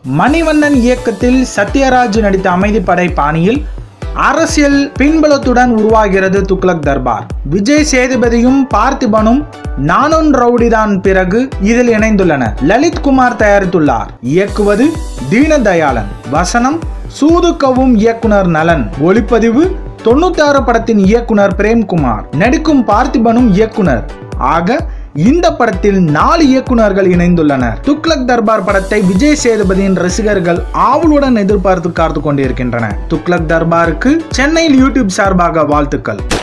மணிவண்ணன் இயக்கத்தில் சத்யராஜ் நடித்த அமைதிப்படை பாணியில் அரசியல் பின்புலத்துடன் உருவாகிறது துக்ளக் தர்பார் விஜய் சேதுபதியும் பார்த்திபனும் நானொன் ரவுடிதான் பிறகு இதில் இணைந்துள்ளனர் லலித் குமார் தயாரித்துள்ளார் இயக்குவது தீனதயாளன் வசனம் சூதுக்கவும் இயக்குனர் நலன் ஒளிப்பதிவு தொண்ணூத்தாறு படத்தின் இயக்குனர் பிரேம்குமார் நடிக்கும் பார்த்திபனும் இயக்குனர் ஆக இந்த படத்தில் நாலு இயக்குனர்கள் இணைந்துள்ளனர் துக்ளக் தர்பார் படத்தை விஜய் சேதுபதியின் ரசிகர்கள் ஆவலுடன் எதிர்பார்த்து காத்து கொண்டிருக்கின்றனர் துக்ளக் தர்பாருக்கு சென்னையில் யூடியூப் சார்பாக வாழ்த்துக்கள்